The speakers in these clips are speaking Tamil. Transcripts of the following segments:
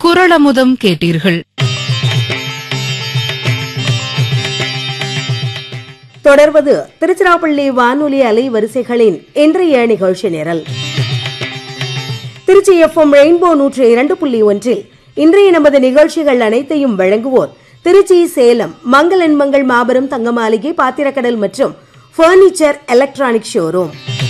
குரளமுதம் கேட்டீர்கள் தொடர்வது திருச்சிராப்பள்ளி வானொலி அலைவரிசைகளின் இன்றைய நிகழ்ச்சி நிரல் திருச்சி எஃப்எம் ரெயின்போ நூற்று இரண்டு புள்ளி ஒன்றில் இன்றைய நமது நிகழ்ச்சிகள் அனைத்தையும் வழங்குவோர் திருச்சி சேலம் மங்களன் மங்கள் மாபெரும் தங்க மாளிகை பாத்திரக்கடல் மற்றும் பர்னிச்சர் எலக்ட்ரானிக் ஷோரூம்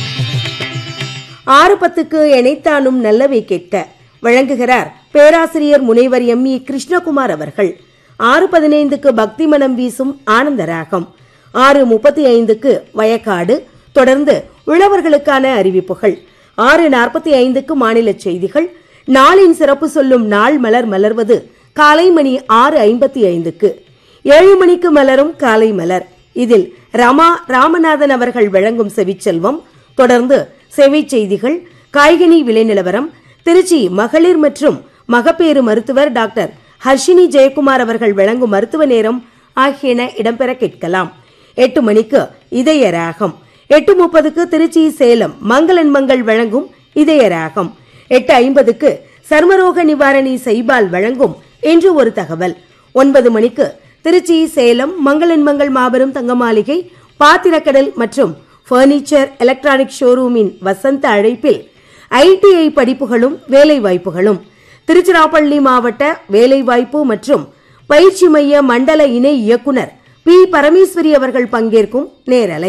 ஆறு பத்துக்கு இணைத்தானும் நல்லவை கேட்க வழங்குகிறார் பேராசிரியர் முனைவர் எம் இ கிருஷ்ணகுமார் அவர்கள் ஆறு பதினைந்துக்கு பக்தி மனம் வீசும் ஆனந்த ராகம் ஆறு முப்பத்தி ஐந்துக்கு வயக்காடு தொடர்ந்து உழவர்களுக்கான அறிவிப்புகள் ஆறு நாற்பத்தி ஐந்துக்கு மாநில செய்திகள் நாளின் சிறப்பு சொல்லும் நாள் மலர் மலர்வது காலை மணி ஆறு ஐம்பத்தி ஐந்துக்கு ஏழு மணிக்கு மலரும் காலை மலர் இதில் ரமா ராமநாதன் அவர்கள் வழங்கும் செவிச்செல்வம் தொடர்ந்து செவி செய்திகள் காய்கனி விலை நிலவரம் திருச்சி மகளிர் மற்றும் மகப்பேறு மருத்துவர் டாக்டர் ஹர்ஷினி ஜெயக்குமார் அவர்கள் வழங்கும் மருத்துவ நேரம் ஆகியன இடம்பெற கேட்கலாம் எட்டு மணிக்கு இதய ராகம் எட்டு முப்பதுக்கு திருச்சி சேலம் மங்களன் மங்கள் வழங்கும் இதய ராகம் எட்டு ஐம்பதுக்கு சர்மரோக நிவாரணி செய்பால் வழங்கும் என்று ஒரு தகவல் ஒன்பது மணிக்கு திருச்சி சேலம் மங்களன் மங்கள் மாபெரும் தங்க மாளிகை பாத்திரக்கடல் மற்றும் பர்னிச்சர் எலக்ட்ரானிக் ஷோரூமின் வசந்த அழைப்பில் ஐடிஐ படிப்புகளும் வேலை வாய்ப்புகளும் திருச்சிராப்பள்ளி மாவட்ட வேலைவாய்ப்பு மற்றும் பயிற்சி மைய மண்டல இணை இயக்குனர் பி பரமேஸ்வரி அவர்கள் பங்கேற்கும் நேரலை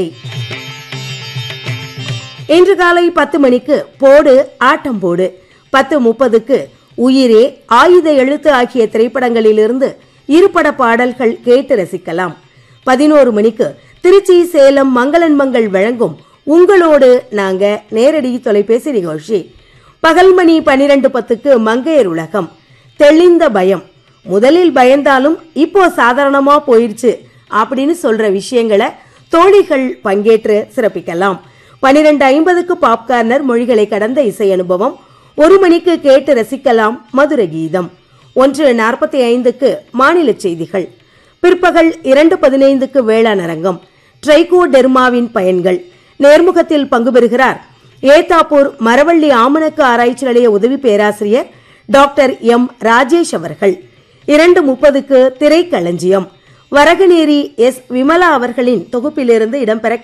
இன்று காலை பத்து மணிக்கு போடு ஆட்டம் போடு பத்து முப்பதுக்கு உயிரே ஆயுத எழுத்து ஆகிய திரைப்படங்களிலிருந்து இருபட பாடல்கள் கேட்டு ரசிக்கலாம் பதினோரு மணிக்கு திருச்சி சேலம் மங்களன் மங்கள் வழங்கும் உங்களோடு நாங்க நேரடி தொலைபேசி நிகழ்ச்சி பகல் மணி பன்னிரண்டு பத்துக்கு மங்கையர் உலகம் தெளிந்த பயம் முதலில் பயந்தாலும் இப்போ சாதாரணமா போயிருச்சு அப்படின்னு சொல்ற விஷயங்களை தோழிகள் பங்கேற்று சிறப்பிக்கலாம் பனிரெண்டு ஐம்பதுக்கு பாப்கார்னர் மொழிகளை கடந்த இசை அனுபவம் ஒரு மணிக்கு கேட்டு ரசிக்கலாம் மதுர கீதம் ஒன்று நாற்பத்தி ஐந்துக்கு மாநில செய்திகள் பிற்பகல் இரண்டு பதினைந்துக்கு வேளாண் அரங்கம் ட்ரைகோ டெர்மாவின் பயன்கள் நேர்முகத்தில் பங்கு பெறுகிறார் ஏத்தாப்பூர் மரவள்ளி ஆமணக்கு ஆராய்ச்சி நிலைய உதவி பேராசிரியர் டாக்டர் எம் ராஜேஷ் அவர்கள் இரண்டு முப்பதுக்கு திரைக்களஞ்சியம் வரகநேரி எஸ் விமலா அவர்களின் தொகுப்பிலிருந்து இடம்பெற